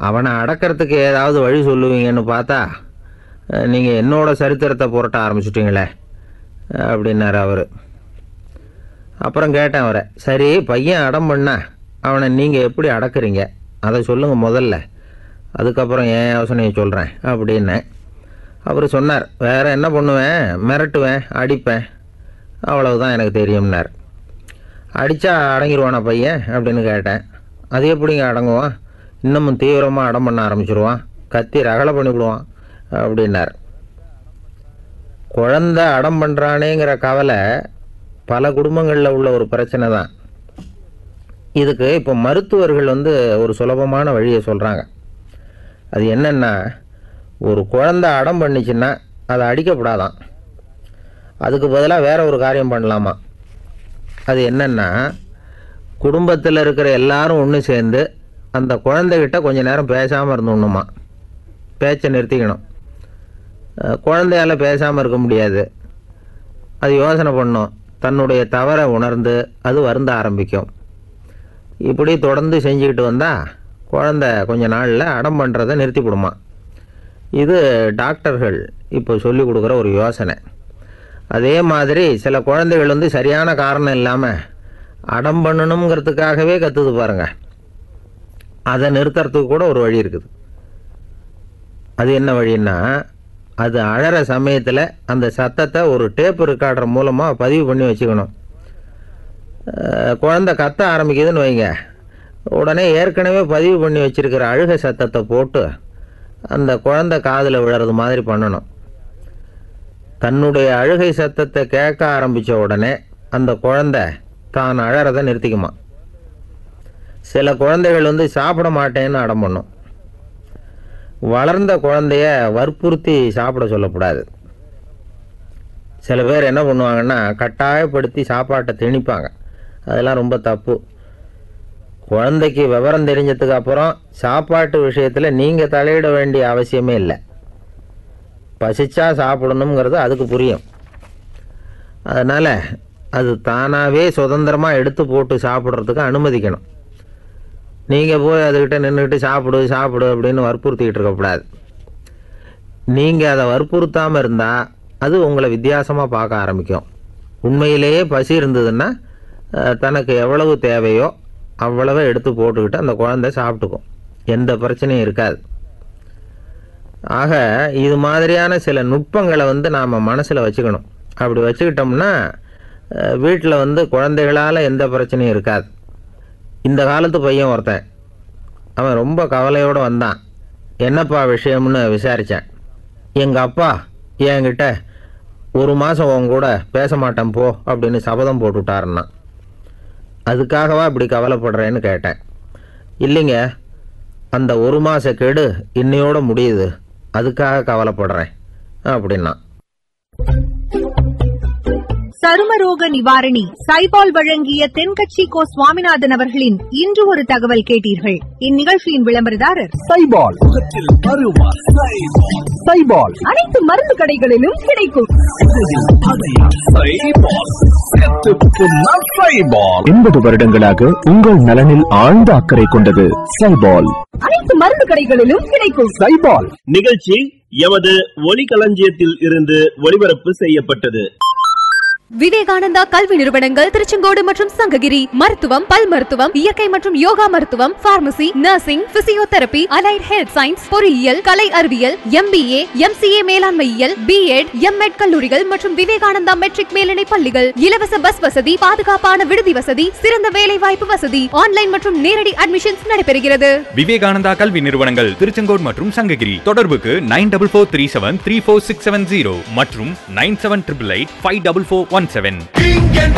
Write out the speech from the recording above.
அவனை அடக்கிறதுக்கு ஏதாவது வழி சொல்லுவீங்கன்னு பார்த்தா நீங்கள் என்னோட சரித்திரத்தை புரட்ட ஆரம்பிச்சிட்டிங்களே அப்படின்னாரு அவர் அப்புறம் கேட்டேன் அவரை சரி பையன் அடம் பண்ணா அவனை நீங்கள் எப்படி அடக்குறீங்க அதை சொல்லுங்கள் முதல்ல அதுக்கப்புறம் என் யோசனையை சொல்கிறேன் அப்படின்னேன் அவர் சொன்னார் வேற என்ன பண்ணுவேன் மிரட்டுவேன் அடிப்பேன் அவ்வளவுதான் எனக்கு தெரியும்னார் அடித்தா அடங்கிடுவானா பையன் அப்படின்னு கேட்டேன் அது எப்படிங்க அடங்குவான் இன்னமும் தீவிரமாக அடம் பண்ண ஆரம்பிச்சிருவான் கத்தி ரகலை பண்ணிவிடுவான் அப்படின்னார் குழந்த அடம் பண்ணுறானேங்கிற கவலை பல குடும்பங்களில் உள்ள ஒரு பிரச்சனை தான் இதுக்கு இப்போ மருத்துவர்கள் வந்து ஒரு சுலபமான வழியை சொல்கிறாங்க அது என்னென்னா ஒரு குழந்தை அடம் பண்ணிச்சுன்னா அதை அடிக்கப்படாதான் அதுக்கு பதிலாக வேற ஒரு காரியம் பண்ணலாமா அது என்னென்னா குடும்பத்தில் இருக்கிற எல்லாரும் ஒன்று சேர்ந்து அந்த குழந்தைகிட்ட கொஞ்ச நேரம் பேசாமல் இருந்துடணுமா பேச்சை நிறுத்திக்கணும் அஹ் குழந்தையால பேசாமல் இருக்க முடியாது அது யோசனை பண்ணும் தன்னுடைய தவறை உணர்ந்து அது வருந்த ஆரம்பிக்கும் இப்படி தொடர்ந்து செஞ்சுக்கிட்டு வந்தால் குழந்தை கொஞ்ச நாளில் அடம் பண்ணுறதை நிறுத்திவிடுமா இது டாக்டர்கள் இப்போ சொல்லி கொடுக்குற ஒரு யோசனை அதே மாதிரி சில குழந்தைகள் வந்து சரியான காரணம் இல்லாமல் அடம் பண்ணணுங்கிறதுக்காகவே கற்றுது பாருங்க அதை நிறுத்துறதுக்கு கூட ஒரு வழி இருக்குது அது என்ன வழின்னா அது அழற சமயத்தில் அந்த சத்தத்தை ஒரு டேப் ரெக்கார்டர் மூலமாக பதிவு பண்ணி வச்சுக்கணும் அஹ் குழந்தை கத்த ஆரம்பிக்குதுன்னு வைங்க உடனே ஏற்கனவே பதிவு பண்ணி வச்சிருக்கிற அழுகை சத்தத்தை போட்டு அந்த குழந்தை காதில் விழறது மாதிரி பண்ணணும் தன்னுடைய அழுகை சத்தத்தை கேட்க ஆரம்பித்த உடனே அந்த குழந்தை தான் அழறதை நிறுத்திக்குமா சில குழந்தைகள் வந்து சாப்பிட மாட்டேன்னு அடம் பண்ணும் வளர்ந்த குழந்தைய வற்புறுத்தி சாப்பிட சொல்லக்கூடாது சில பேர் என்ன பண்ணுவாங்கன்னா கட்டாயப்படுத்தி சாப்பாட்டை திணிப்பாங்க அதெல்லாம் ரொம்ப தப்பு குழந்தைக்கு விவரம் தெரிஞ்சதுக்கு அப்புறம் சாப்பாட்டு விஷயத்தில் நீங்கள் தலையிட வேண்டிய அவசியமே இல்லை பசிச்சா சாப்பிடணுங்கிறது அதுக்கு புரியும் அதனால் அது தானாகவே சுதந்திரமாக எடுத்து போட்டு சாப்பிட்றதுக்கு அனுமதிக்கணும் நீங்கள் போய் அதுக்கிட்ட நின்றுக்கிட்டு சாப்பிடு சாப்பிடு அப்படின்னு வற்புறுத்திக்கிட்டு இருக்கக்கூடாது நீங்கள் அதை வற்புறுத்தாமல் இருந்தால் அது உங்களை வித்தியாசமாக பார்க்க ஆரம்பிக்கும் உண்மையிலேயே பசி இருந்ததுன்னா அஹ், தனக்கு எவ்வளவு தேவையோ அவ்வளவு எடுத்து போட்டுக்கிட்டு அந்த குழந்தை சாப்பிட்டுக்கும் எந்த பிரச்சனையும் இருக்காது ஆக இது மாதிரியான சில நுட்பங்களை வந்து நாம் மனசில் வச்சுக்கணும் அப்படி வச்சுக்கிட்டோம்னா வீட்டில் வந்து குழந்தைகளால் எந்த பிரச்சனையும் இருக்காது இந்த காலத்து பையன் ஒருத்தன் அவன் ரொம்ப கவலையோடு வந்தான் என்னப்பா விஷயம்னு விசாரித்தேன் எங்கள் அப்பா என்கிட்ட ஒரு மாதம் உன் கூட பேச மாட்டேன் போ அப்படின்னு சபதம் போட்டுவிட்டாருன்னா அதுக்காகவா இப்படி கவலைப்படுறேன்னு கேட்டேன் இல்லைங்க அந்த ஒரு மாத கெடு இன்னையோட முடியுது அதுக்காக கவலைப்படுறேன் அப்படின்னா சருமரோக நிவாரணி சைபால் வழங்கிய தென்கட்சி கோ சுவாமிநாதன் அவர்களின் இன்று ஒரு தகவல் கேட்டீர்கள் இந்நிகழ்ச்சியின் விளம்பரதாரர் சைபால் முகத்தில் அருவா சைபால் சைபால் அனைத்து மருந்து கடைகளிலும் கிடைக்கும் சைபால் எண்பது வருடங்களாக உங்கள் நலனில் ஆழ்ந்த அக்கறை கொண்டது சைபால் அனைத்து மருந்து கடைகளிலும் கிடைக்கும் சைபால் நிகழ்ச்சி எமது ஒலிகளஞ்சியத்தில் இருந்து ஒளிபரப்பு செய்யப்பட்டது விவேகானந்தா கல்வி நிறுவனங்கள் திருச்செங்கோடு மற்றும் சங்ககிரி மருத்துவம் பல் மருத்துவம் இயற்கை மற்றும் யோகா மருத்துவம் pharmacy nursing physiotherapy allied health science பொறியியல் கலை அறிவியல் எம்பிஏ எம்சிஏ மேலாண்மையியல் பிஎட் எம்எட் கல்லூரிகள் மற்றும் விவேகானந்தா மெட்ரிக் மேல்நிலை பள்ளிகள் இலவச பஸ் வசதி பாதுகாப்பான விடுதி வசதி சிறந்த வேலை வாய்ப்பு வசதி ஆன்லைன் மற்றும் நேரடி அட்மிஷன்ஸ் நடைபெறுகிறது விவேகானந்தா கல்வி நிறுவனங்கள் திருச்செங்கோடு மற்றும் சங்ககிரி தொடர்புக்கு nine double four three seven three four six seven zero மற்றும் nine seven triple eight five double four one seven